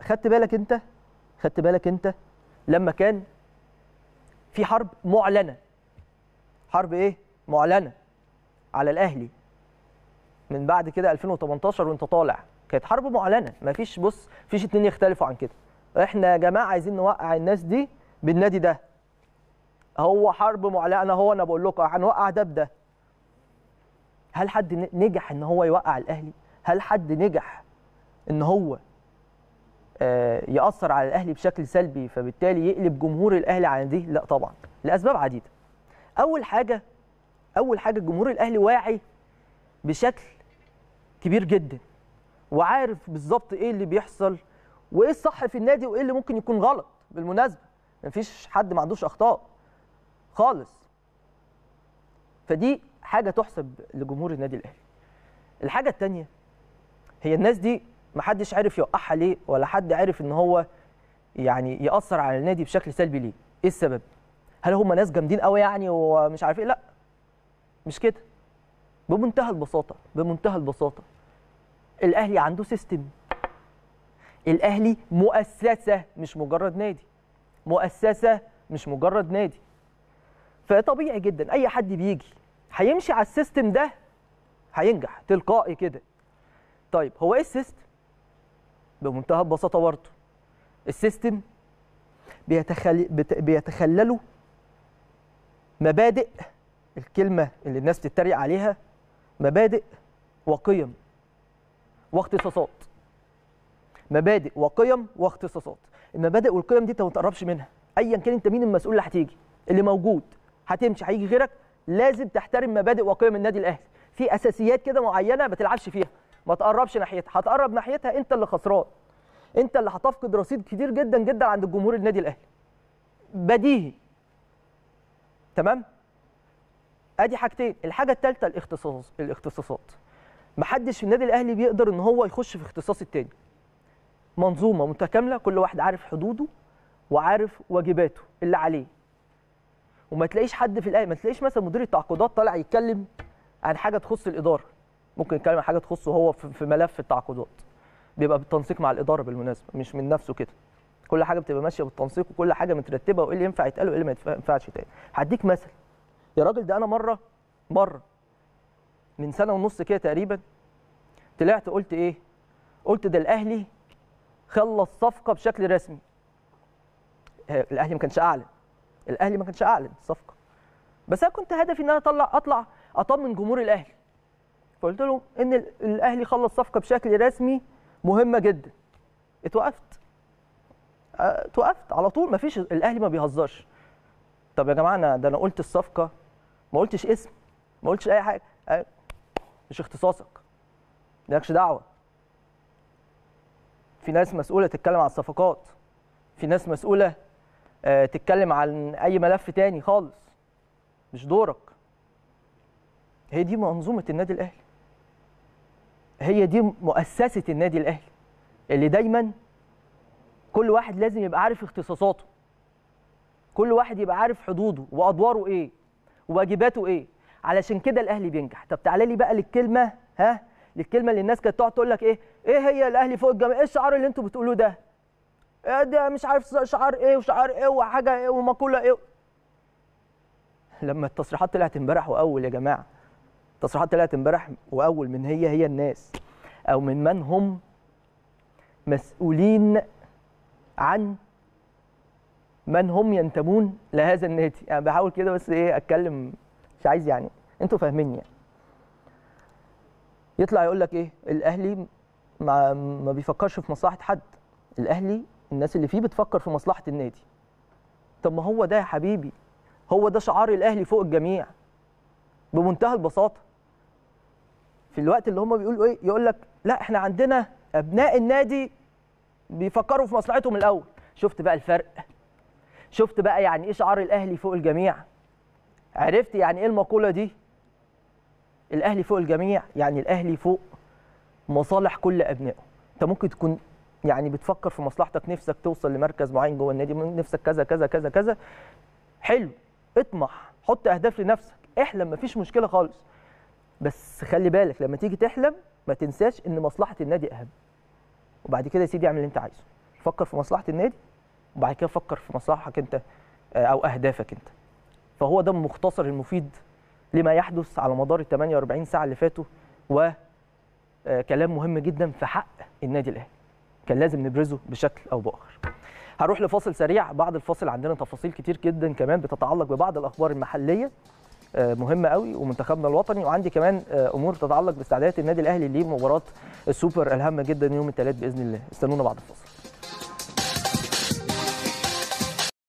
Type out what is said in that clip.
خدت بالك انت خدت بالك انت لما كان في حرب معلنه حرب ايه معلنه على الاهلي من بعد كده 2018 وانت طالع كانت حرب معلنه مفيش بص مفيش اتنين يختلفوا عن كده احنا يا جماعه عايزين نوقع الناس دي بالنادي ده هو حرب معلنه هو انا بقول لكم هنوقع ده بده هل حد ن- نجح ان هو يوقع الاهلي هل حد نجح ان هو آه، ياثر على الاهلي بشكل سلبي فبالتالي يقلب جمهور الاهلي على دي لا طبعا لاسباب عديده اول حاجه اول حاجه الجمهور الاهلي واعي بشكل كبير جدا وعارف بالظبط ايه اللي بيحصل وايه الصح في النادي وايه اللي ممكن يكون غلط بالمناسبه مفيش حد ما عندوش اخطاء خالص فدي حاجه تحسب لجمهور النادي الاهلي الحاجه الثانيه هي الناس دي محدش عارف يوقعها ليه ولا حد عارف ان هو يعني ياثر على النادي بشكل سلبي ليه ايه السبب هل هم ناس جامدين قوي يعني ومش عارف ايه لا مش كده بمنتهى البساطه بمنتهى البساطه الاهلي عنده سيستم الاهلي مؤسسه مش مجرد نادي مؤسسه مش مجرد نادي فطبيعي جدا اي حد بيجي هيمشي على السيستم ده هينجح تلقائي كده طيب هو ايه السيستم بمنتهى البساطه برضه السيستم بيتخل... بت... بيتخللوا مبادئ الكلمه اللي الناس بتتريق عليها مبادئ وقيم واختصاصات مبادئ وقيم واختصاصات المبادئ والقيم دي انت ما تقربش منها ايا كان انت مين المسؤول اللي هتيجي اللي موجود هتمشي هيجي غيرك لازم تحترم مبادئ وقيم النادي الاهلي في اساسيات كده معينه ما تلعبش فيها ما تقربش ناحيتها هتقرب ناحيتها انت اللي خسران انت اللي هتفقد رصيد كتير جدا جدا عند الجمهور النادي الاهلي بديهي تمام ادي حاجتين الحاجه الثالثه الاختصاص الاختصاصات محدش في النادي الاهلي بيقدر ان هو يخش في اختصاص التاني منظومه متكامله كل واحد عارف حدوده وعارف واجباته اللي عليه وما تلاقيش حد في الاهلي ما تلاقيش مثلا مدير التعاقدات طالع يتكلم عن حاجه تخص الاداره ممكن يتكلم عن حاجه تخصه هو في في ملف التعاقدات بيبقى بالتنسيق مع الاداره بالمناسبه مش من نفسه كده كل حاجه بتبقى ماشيه بالتنسيق وكل حاجه مترتبه وايه اللي ينفع يتقال وايه اللي ما ينفع- ينفعش يتقال هديك مثل يا راجل ده انا مره مره من سنه ونص كده تقريبا طلعت قلت ايه قلت ده الاهلي خلص صفقه بشكل رسمي آه، الاهلي ما كانش اعلن الاهلي ما كانش اعلن الصفقه بس انا كنت هدفي ان انا اطلع اطلع اطمن جمهور الاهلي فقلت لهم ان ال- الاهلي خلص صفقه بشكل رسمي مهمه جدا اتوقفت آه، اتوقفت على طول ما فيش الاهلي ما بيهزرش طب يا جماعه انا ده انا قلت الصفقه ما قلتش اسم ما قلتش اي حاجه آه، مش اختصاصك مالكش دعوه في ناس مسؤوله تتكلم عن الصفقات في ناس مسؤوله آه، تتكلم عن اي ملف تاني خالص مش دورك هي دي منظومه النادي الاهلي هي دي مؤسسه النادي الاهلي اللي دايما كل واحد لازم يبقى عارف اختصاصاته كل واحد يبقى عارف حدوده وادواره ايه وواجباته ايه علشان كده الاهلي بينجح طب تعالى لي بقى للكلمه ها للكلمه اللي الناس كانت تقعد تقول لك ايه ايه هي الاهلي فوق الجميع ايه الشعار اللي انتوا بتقولوه ده إيه ده مش عارف شعار ايه وشعار ايه وحاجه ايه ومقوله ايه لما التصريحات طلعت امبارح واول يا جماعه التصريحات طلعت امبارح واول من هي هي الناس او من من هم مسؤولين عن من هم ينتمون لهذا النادي انا يعني بحاول كده بس ايه اتكلم مش عايز يعني انتوا فاهميني يعني يطلع يقول لك ايه الاهلي ما ما بيفكرش في مصلحه حد الاهلي الناس اللي فيه بتفكر في مصلحه النادي طب ما هو ده يا حبيبي هو ده شعار الاهلي فوق الجميع بمنتهى البساطه في الوقت اللي هم بيقولوا ايه يقول لك لا احنا عندنا ابناء النادي بيفكروا في مصلحتهم الاول شفت بقى الفرق شفت بقى يعني ايه شعار الاهلي فوق الجميع عرفت يعني ايه المقوله دي الاهلي فوق الجميع يعني الاهلي فوق مصالح كل ابنائه انت ممكن تكون يعني بتفكر في مصلحتك نفسك توصل لمركز معين جوه النادي نفسك كذا كذا كذا كذا حلو اطمح حط اهداف لنفسك احلم مفيش مشكله خالص بس خلي بالك لما تيجي تحلم ما تنساش ان مصلحه النادي اهم وبعد كده يا سيدي اعمل اللي انت عايزه فكر في مصلحه النادي وبعد كده فكر في مصلحتك انت آه، او اهدافك انت فهو ده المختصر المفيد لما يحدث على مدار ال 48 ساعه اللي فاتوا و آه، كلام مهم جدا في حق النادي الاهلي كان لازم نبرزه بشكل او باخر هروح لفاصل سريع بعد الفاصل عندنا تفاصيل كتير جدا كمان بتتعلق ببعض الاخبار المحليه آه، مهمه قوي ومنتخبنا الوطني وعندي كمان آه، امور تتعلق باستعدادات النادي الاهلي لمباراه السوبر الهامه جدا يوم الثلاث باذن الله استنونا بعد الفاصل